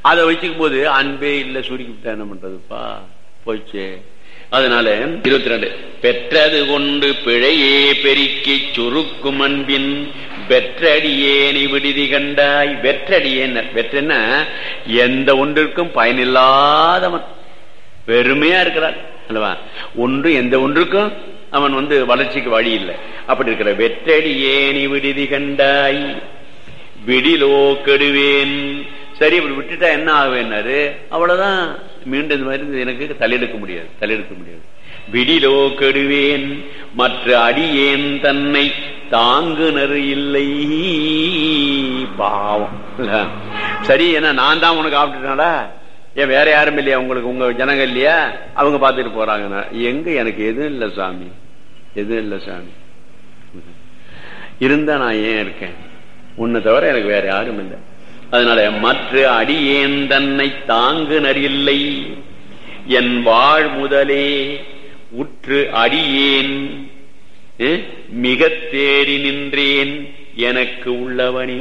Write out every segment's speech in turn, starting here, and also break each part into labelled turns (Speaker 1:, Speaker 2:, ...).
Speaker 1: அதை வச்சுக்கும் போது அன்பே இல்ல சுருக்கி விட்டா என்ன பண்றதுப்பா போச்சு அதனால இருபத்தி ரெண்டு பெற்றது கொண்டு பிழையே பெருக்கி சுருக்கும் அன்பின் வெற்றடியேனி விடுதி கண்டாய் வெற்றடியேன் வெற்றன்னா எந்த ஒன்றிற்கும் பயனில்லாதவன் வெறுமையா இருக்கிறான் அல்லவா ஒன்று எந்த ஒன்றுக்கும் அவன் வந்து வளர்ச்சிக்கு வழி இல்லை அப்படி இருக்கிற வெற்றடியேனி விடுதி கண்டாய் விடிலோ கெடுவேன் சரி இப்படி விட்டுட்டா என்ன ஆகுவேன்னாரு அவ்வளவுதான் மீண்டும் இந்த மாதிரி எனக்கு தலையெடுக்க முடியாது தலையெடுக்க முடியாது விடிலோ கெடுவேன் மற்ற அடியேன் தன்னை தாங்குனர் இல்லை பாவம் சரி ஏன்னா நான் தான் உனக்கு ஆப்பிட்டுனாடா ஏன் வேற யாரும் இல்லையா உங்களுக்கு உங்க ஜனங்க இல்லையா அவங்க பார்த்துட்டு போறாங்க எங்க எனக்கு எதுவும் இல்லை சாமி எதுவும் இல்லை சாமி இருந்தா நான் ஏன் இருக்கேன் உன்னை தவிர எனக்கு வேற யாரும் இல்லை அதனால மற்ற அடியேன் தன்னை தாங்குனர் இல்லை என் வாழ் முதலே உற்று அடியேன் மிக தேடி நின்றேன் எனக்கு உள்ளவனே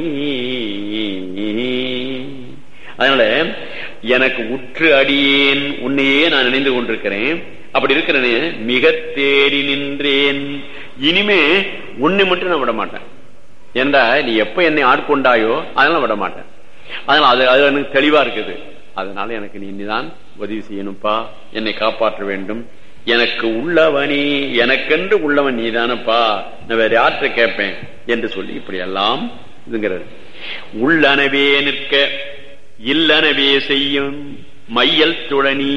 Speaker 1: அதனால எனக்கு உற்று அடியேன் உன்னையே நான் நினைந்து கொண்டிருக்கிறேன் அப்படி இருக்கிறேனே மிக தேடி நின்றேன் இனிமே உன்னை மட்டும் நான் விட மாட்டேன் ஏண்டா நீ எப்ப என்னை ஆட்கொண்டாயோ அதனால விட மாட்டேன் அதனால அது அது எனக்கு தெளிவா இருக்குது அதனால எனக்கு நீ இனிதான் உதவி செய்யணும்ப்பா என்னை காப்பாற்ற வேண்டும் எனக்கு உள்ளவனே எனக்கென்று உள்ளவன் நீதானப்பா நான் வேற யார்கிட்ட கேட்பேன் என்று சொல்லி இப்படி எல்லாம் இதுங்கிறது உள்ளனவே நிற்க இல்லனவே செய்யும் மையல் துழனி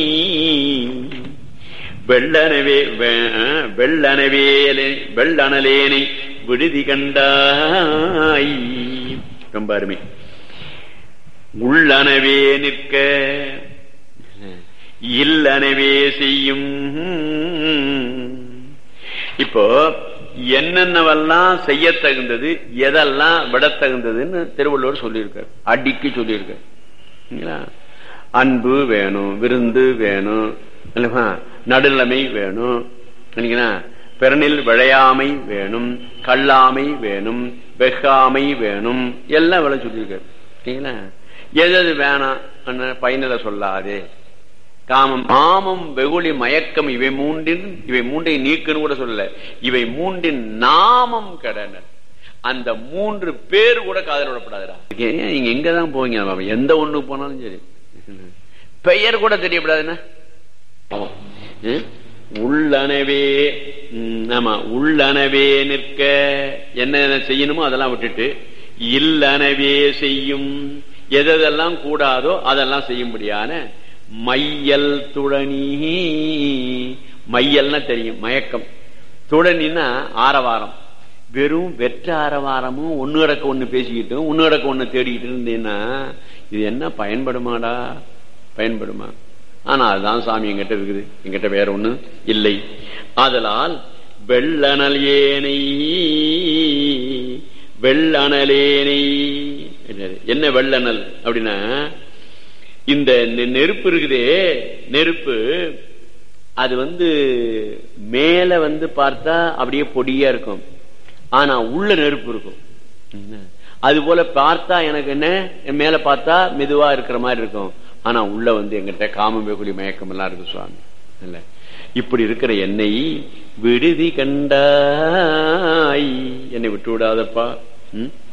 Speaker 1: வெள்ளனவே வெள்ளனவே வெள்ளனலேனை விடுதி கண்டாய் ரொம்ப அருமை உள்ளனவே நிற்க இல்லனவே செய்யும் இப்போ என்னென்னவெல்லாம் செய்ய தகுந்தது எதெல்லாம் விட தகுந்ததுன்னு திருவள்ளுவர் சொல்லியிருக்கார் அடிக்கு சொல்லியிருக்கார் அன்பு வேணும் விருந்து வேணும் நடுநிலைமை வேணும் பிறனில் விளையாமை வேணும் கல்லாமை வேணும் வெகாமை வேணும் எல்லாம் விளை சொல்லியிருக்காரு எது வேணாம் பயனில சொல்லாதே காமம் காமம் வெகுளி மயக்கம் இவை மூன்றின் இவை மூன்றை நீக்குன்னு கூட சொல்லல இவை மூன்றின் நாமம் கடனர் அந்த மூன்று பேர் கூட காதல் விடப்படாதுடா நீங்க எங்கதான் போவீங்க எந்த ஒண்ணு போனாலும் சரி பெயர் கூட தெரியப்படாதுன்னா உள்ளனவே ஆமா உள்ளனவே நிற்க என்ன செய்யணுமோ அதெல்லாம் விட்டுட்டு இல்லனவே செய்யும் எதெல்லாம் கூடாதோ அதெல்லாம் செய்யும்படியான மையல் துழனி மையல்னா தெரியும் மயக்கம் துழனின்னா ஆரவாரம் வெறும் வெற்ற ஆரவாரமும் ஒன்னு இடக்க ஒண்ணு பேசிக்கிட்டும் ஒன்னு இடக்க ஒண்ணு தேடிக்கிட்டு இருந்தேன்னா இது என்ன பயன்படுமாடா பயன்படுமா ஆனா அதுதான் சாமி எங்கிட்ட இருக்குது எங்கிட்ட வேற ஒண்ணு இல்லை ஆதலால் வெள்ளனல் ஏனை வெள்ளனலேனை என்ன வெள்ளனல் அப்படின்னா இந்த நெருப்பு இருக்குதே நெருப்பு அது வந்து மேல வந்து பார்த்தா அப்படியே பொடியா இருக்கும் ஆனா உள்ள நெருப்பு இருக்கும் அது போல பார்த்தா எனக்கு என்ன மேல பார்த்தா மெதுவா இருக்கிற மாதிரி இருக்கும் ஆனா உள்ள வந்து எங்கிட்ட காம வெகுளி மயக்கம் எல்லாம் இருக்கு சுவாமி இல்ல இப்படி இருக்கிற என்னை விடுதி கண்டாய் என்னை விட்டு விடாதப்பா ம்